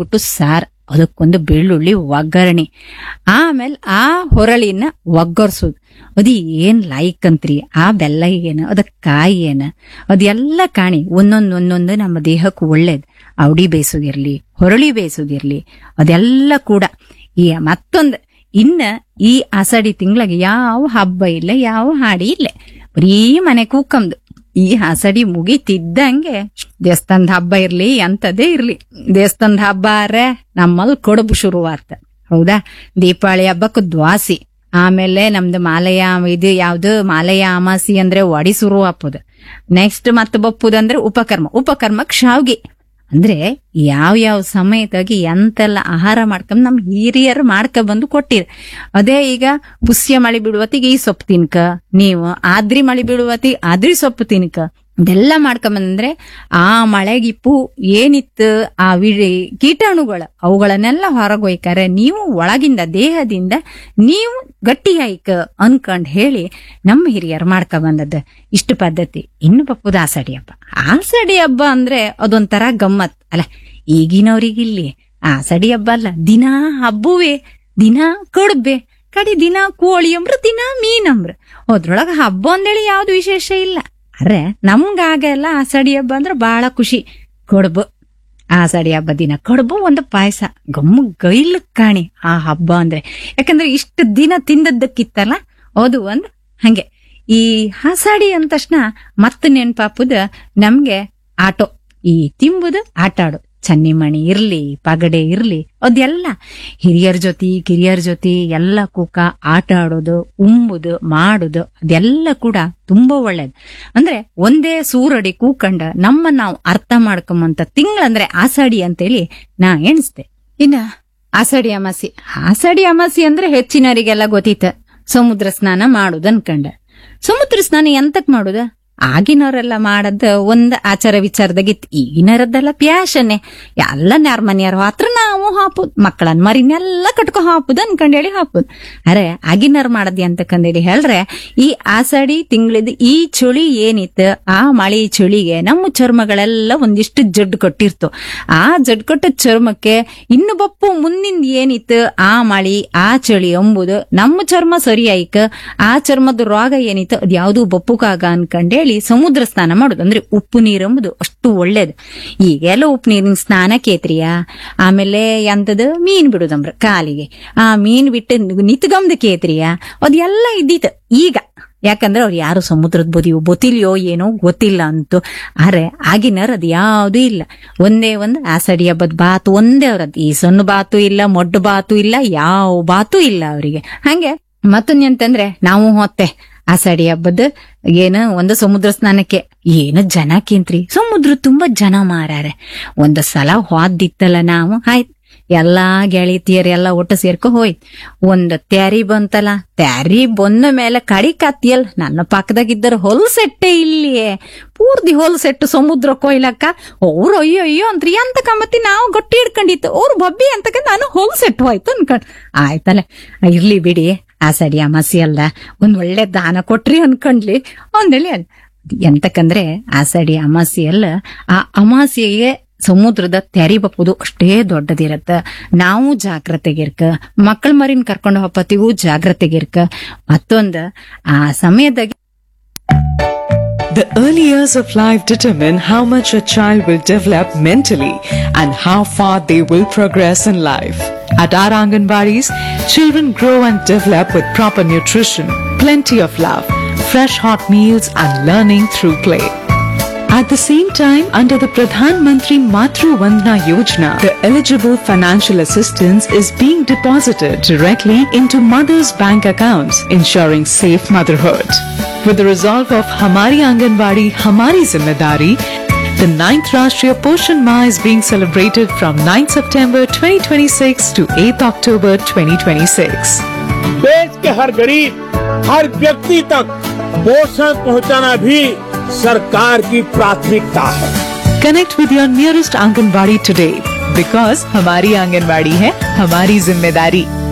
ತೊಳೆದ್ಬಿಟ್ಟು ಸಾರ್ ಅದಕ್ಕೊಂದು ಬೆಳ್ಳುಳ್ಳಿ ಒಗ್ಗರಣೆ ಆಮೇಲೆ ಆ ಹೊರಳಿನ ಒಗ್ಗರ್ಸೋದು ಅದು ಏನ್ ಲೈಕ್ ಅಂತ್ರಿ ಆ ಬೆಲ್ಲ ಏನು ಅದಕ್ಕೆ ಕಾಯಿ ಏನ ಅದೆಲ್ಲ ಕಾಣಿ ಒಂದೊಂದ್ ಒಂದೊಂದು ನಮ್ಮ ದೇಹಕ್ಕೆ ಒಳ್ಳೇದು ಅವಡಿ ಬೇಯಿಸೋದಿರ್ಲಿ ಹೊರಳಿ ಬೇಯಿಸೋದಿರ್ಲಿ ಅದೆಲ್ಲ ಕೂಡ ಈ ಮತ್ತೊಂದು ಇನ್ನ ಈ ಆಷಾಢಿ ತಿಂಗಳಿಗೆ ಯಾವ ಹಬ್ಬ ಇಲ್ಲ ಯಾವ ಹಾಡಿ ಇಲ್ಲ ಬರೀ ಮನೆ ಕೂಕಂದು ಈ ಆಷಾಢಿ ಮುಗಿತಿದ್ದಂಗೆ ದೇವಸ್ಥಾನದ ಹಬ್ಬ ಇರ್ಲಿ ಎಂತದೇ ಇರ್ಲಿ ದೇವಸ್ಥಾನದ ಹಬ್ಬ ಆರೆ ನಮ್ಮಲ್ಲಿ ಕೊಡಬು ಶುರುವಾತ ಹೌದಾ ದೀಪಾವಳಿ ಹಬ್ಬಕ್ಕೆ ದ್ವಾಸಿ ಆಮೇಲೆ ನಮ್ದು ಮಾಲಯ ಇದು ಯಾವ್ದು ಮಾಲಯ ಅಮಾಸಿ ಅಂದ್ರೆ ಒಡಿ ಶುರು ಹಾಪುದು ನೆಕ್ಸ್ಟ್ ಮತ್ತೆ ಬಪ್ಪುದಂದ್ರೆ ಉಪಕರ್ಮ ಉಪಕರ್ಮಕ್ ಶಾವ್ಗೆ ಅಂದ್ರೆ ಯಾವ ಯಾವ ಸಮಯದಾಗಿ ಎಂತೆಲ್ಲ ಆಹಾರ ಮಾಡ್ಕೊಂಡ್ ನಮ್ ಹಿರಿಯರು ಮಾಡ್ಕ ಬಂದು ಕೊಟ್ಟಿರ ಅದೇ ಈಗ ಪುಷ್ಯ ಮಳಿ ಬಿಡುವತ್ತಿಗೆ ಈ ಸೊಪ್ಪು ತಿನ್ಕ ನೀವು ಆದ್ರಿ ಮಳಿ ಬಿಡುವತ್ತಿಗೆ ಆದ್ರಿ ಸೊಪ್ಪು ತಿನ್ಕ ಇದೆಲ್ಲ ಮಾಡ್ಕೊಂಬಂದ್ರೆ ಆ ಮಳೆಗಿಪ್ಪು ಏನಿತ್ತು ಆ ವಿಳಿ ಕೀಟಾಣುಗಳು ಅವುಗಳನ್ನೆಲ್ಲ ಹೊರಗೊಯ್ಕಾರೆ ನೀವು ಒಳಗಿಂದ ದೇಹದಿಂದ ನೀವು ಗಟ್ಟಿಯಾಯ್ಕ ಅನ್ಕೊಂಡ್ ಹೇಳಿ ನಮ್ಮ ಹಿರಿಯರು ಮಾಡ್ಕ ಬಂದದ್ದು ಇಷ್ಟು ಪದ್ಧತಿ ಇನ್ನು ಬಪ್ಪುದು ಆಸಡಿ ಹಬ್ಬ ಆಸಡಿ ಹಬ್ಬ ಅಂದ್ರೆ ಅದೊಂಥರ ಗಮ್ಮತ್ ಅಲ್ಲ ಈಗಿನವ್ರಿಗಿಲ್ಲಿ ಆಸಡಿ ಹಬ್ಬ ಅಲ್ಲ ದಿನಾ ಹಬ್ಬುವೆ ದಿನಾ ಕಡ್ಬೆ ಕಡಿ ದಿನ ಕೋಳಿ ಅಂಬ್ರ ದಿನ ಮೀನಂಬ್ರ ಅದ್ರೊಳಗ ಹಬ್ಬ ಅಂದೇಳಿ ಯಾವ್ದು ವಿಶೇಷ ಇಲ್ಲ ಅರೆ ನಮ್ಗಾಗೆಲ್ಲ ಆಸಡಿ ಹಬ್ಬ ಅಂದ್ರೆ ಬಹಳ ಖುಷಿ ಕಡುಬು ಆಷಾಢಿ ಹಬ್ಬ ದಿನ ಕಡುಬು ಒಂದು ಪಾಯಸ ಗಮ್ಮು ಗೈಲ್ ಕಾಣಿ ಆ ಹಬ್ಬ ಅಂದ್ರೆ ಯಾಕಂದ್ರೆ ಇಷ್ಟು ದಿನ ತಿಂದದ್ದಕ್ಕಿತ್ತಲ್ಲ ಅದು ಒಂದು ಹಂಗೆ ಈ ಆಷಾಢಿ ಅಂದ ತಕ್ಷಣ ಮತ್ತೆ ನೆನ್ಪಾಪುದ ನಮ್ಗೆ ಆಟೋ ಈ ತಿಂಬುದು ಆಟ ಆಡು ಚನ್ನಿಮಣಿ ಇರ್ಲಿ ಪಗಡೆ ಇರ್ಲಿ ಅದೆಲ್ಲ ಹಿರಿಯರ ಜೊತೆ ಕಿರಿಯರ ಜೊತೆ ಎಲ್ಲ ಕೂಕ ಆಟ ಆಡೋದು ಉಂಬುದು ಮಾಡುದು ಅದೆಲ್ಲ ಕೂಡ ತುಂಬಾ ಒಳ್ಳೇದು ಅಂದ್ರೆ ಒಂದೇ ಸೂರಡಿ ಕೂಕಂಡ ನಮ್ಮ ನಾವು ಅರ್ಥ ಮಾಡ್ಕೊಂಬಂತ ತಿಂಗಳಂದ್ರೆ ಆಷಾಢಿ ಅಂತೇಳಿ ನಾ ಎಣಿಸ್ದೆ ಇನ್ನ ಆಷಾಢಿ ಅಮಾಸಿ ಆಷಾಢಿ ಅಮಾಸಿ ಅಂದ್ರೆ ಹೆಚ್ಚಿನವರಿಗೆಲ್ಲ ಗೊತ್ತಿತ್ತ ಸಮುದ್ರ ಸ್ನಾನ ಮಾಡುದು ಅನ್ಕಂಡ ಸಮುದ್ರ ಸ್ನಾನ ಎಂತಕ್ ಮಾಡುದ ಆಗಿನವರೆಲ್ಲ ಮಾಡದ ಒಂದ್ ಆಚಾರ ವಿಚಾರದಾಗಿತ್ತು ಈಗಿನರದ್ದೆಲ್ಲ ಪ್ಯಾಶನ್ನೇ ಎಲ್ಲ ನ್ಯಾರ ಮನೆಯವ್ರ ಹತ್ರ ನಾವು ಹಾಪುದ್ ಮಕ್ಕಳನ್ ಮರಿನೆಲ್ಲ ಕಟ್ಕೊ ಹಾಪುದ್ ಅನ್ಕಂಡೇಳಿ ಹಾಪುದ್ ಅರೆ ಆಗಿನವ್ರ ಮಾಡದಿ ಅಂತಕಂದೇಳಿ ಹೇಳ್ರೆ ಈ ಆಷಾಢಿ ತಿಂಗಳಿದ್ ಈ ಚಳಿ ಏನಿತ್ತು ಆ ಮಳಿ ಚಳಿಗೆ ನಮ್ಮ ಚರ್ಮಗಳೆಲ್ಲ ಒಂದಿಷ್ಟು ಜಡ್ಡು ಕೊಟ್ಟಿರ್ತು ಆ ಜಡ್ ಕೊಟ್ಟ ಚರ್ಮಕ್ಕೆ ಇನ್ನು ಬಪ್ಪು ಮುಂದಿಂದ ಏನಿತ್ತು ಆ ಮಳಿ ಆ ಚಳಿ ಎಂಬುದು ನಮ್ಮ ಚರ್ಮ ಸರಿಯಾಯ್ಕ ಆ ಚರ್ಮದ ರೋಗ ಏನಿತ್ತು ಅದ್ಯಾವುದು ಬಪ್ಪುಕಾಗ ಅನ್ಕಂಡೇಳಿ ಸಮುದ್ರ ಸ್ನಾನ ಮಾಡುದು ಅಂದ್ರೆ ಉಪ್ಪು ನೀರು ಎಂಬುದು ಅಷ್ಟು ಒಳ್ಳೇದು ಈಗೆಲ್ಲ ಉಪ್ಪು ನೀರಿನ ಸ್ನಾನ ಕೇತ್ರಿಯ ಆಮೇಲೆ ಎಂತದ ಮೀನ್ ಬಿಡುದಂಬ್ರ ಕಾಲಿಗೆ ಆ ಮೀನ್ ಬಿಟ್ಟು ನಿತ್ಗಮ್ದ ಕೇತ್ರಿಯ ಅದೆಲ್ಲ ಇದ್ದಿತ್ತು ಈಗ ಯಾಕಂದ್ರೆ ಅವ್ರು ಯಾರು ಸಮುದ್ರದ ಬದಿಯೋ ಗೊತ್ತಿಲ್ಯೋ ಏನೋ ಗೊತ್ತಿಲ್ಲ ಅಂತು ಆದ್ರೆ ಆಗಿನರ್ ಅದ್ ಯಾವ್ದು ಇಲ್ಲ ಒಂದೇ ಒಂದು ಆಸಡಿ ಹಬ್ಬದ ಬಾತು ಒಂದೇ ಅವ್ರದ್ ಈ ಸಣ್ಣ ಬಾತು ಇಲ್ಲ ಮೊಡ್ಡು ಬಾತು ಇಲ್ಲ ಯಾವ ಬಾತು ಇಲ್ಲ ಅವರಿಗೆ ಹಂಗೆ ಮತ್ತೊಂದಂತಂದ್ರೆ ನಾವು ಹೊತ್ತೆ ಆಷಾಢಿ ಹಬ್ಬದ ಏನು ಒಂದು ಸಮುದ್ರ ಸ್ನಾನಕ್ಕೆ ಏನು ಜನ ಕೇಂತ್ರಿ ಸಮುದ್ರ ತುಂಬಾ ಜನ ಮಾರಾರೆ ಒಂದ್ ಸಲ ಹೋದಿತ್ತಲ್ಲ ನಾವು ಆಯ್ತ್ ಎಲ್ಲಾ ಗೆಳತಿಯರ್ ಎಲ್ಲ ಒಟ್ಟು ಸೇರ್ಕೊ ಹೋಯ್ತ್ ಒಂದ್ ತ್ಯಾರಿ ಬಂತಲ್ಲ ತ್ಯಾರಿ ಬಂದ ಮೇಲೆ ಕಡಿ ಕತ್ತಿಯಲ್ ನನ್ನ ಪಕ್ಕದಾಗಿದ್ದರು ಹೊಲ್ ಸೆಟ್ಟೆ ಇಲ್ಲಿಯೇ ಪೂರ್ತಿ ಹೊಲ್ ಸೆಟ್ಟು ಸಮುದ್ರ ಕೊಯ್ಲಕ್ಕ ಅವ್ರು ಅಯ್ಯೋ ಅಯ್ಯೋ ಅಂತ್ರಿ ಅಂತ ಕಮ್ಮತ್ತಿ ನಾವು ಗಟ್ಟಿ ಹಿಡ್ಕೊಂಡಿತ್ತು ಅವ್ರು ಬಬ್ಬಿ ಅಂತಕ ನಾನು ಹೊಲ್ ಸೆಟ್ಟು ಹೋಯ್ತು ಅನ್ಕೊಂಡ್ ಆಯ್ತಲ್ಲ ಇರ್ಲಿ ಬಿಡಿ ಆಸಡಿ ಅಮಾಸಿ ಅಲ್ಲ ಒಂದ್ ಒಳ್ಳೆ ದಾನ ಕೊಟ್ರಿ ಅನ್ಕೊಂಡ್ಲಿ ಒಂದೇಳಿ ಅಲ್ಲ ಎಂತಕಂದ್ರೆ ಆಸಡಿ ಅಮಾಸಿ ಅಲ್ಲ ಆ ಅಮಾಸಿಗೆ ಸಮುದ್ರದ ತೆರಿ ಬಪ್ಪುದು ಅಷ್ಟೇ ದೊಡ್ಡದಿರತ್ತ ನಾವು ಜಾಗ್ರತೆಗಿರ್ಕ ಮಕ್ಕಳ ಮರಿನ್ ಕರ್ಕೊಂಡು ಹೋಗತ್ತಿಗೂ ಜಾಗ್ರತೆಗಿರ್ಕ ಮತ್ತೊಂದ್ ಆ ಸಮಯದಾಗ The early years of life determine how much a child will develop mentally and how far they will progress in life. At our Anganwadis, children grow and develop with proper nutrition, plenty of love, fresh hot meals and learning through play. At the same time, under the Pradhan Mantri Matru Vandana Yojana, the eligible financial assistance is being deposited directly into mothers' bank accounts, ensuring safe motherhood. With the resolve of Hamari Anganwadi, Hamari Zimmedari, the 9th Rashtriya Poshan Ma is being celebrated from 9th September 2026 to 8th October 2026. देश के हर गरीब हर व्यक्ति तक पोषण पहुंचाना भी सरकार की प्राथमिकता है Connect with your nearest Anganwadi today because Hamari Anganwadi hai Hamari Zimmedari.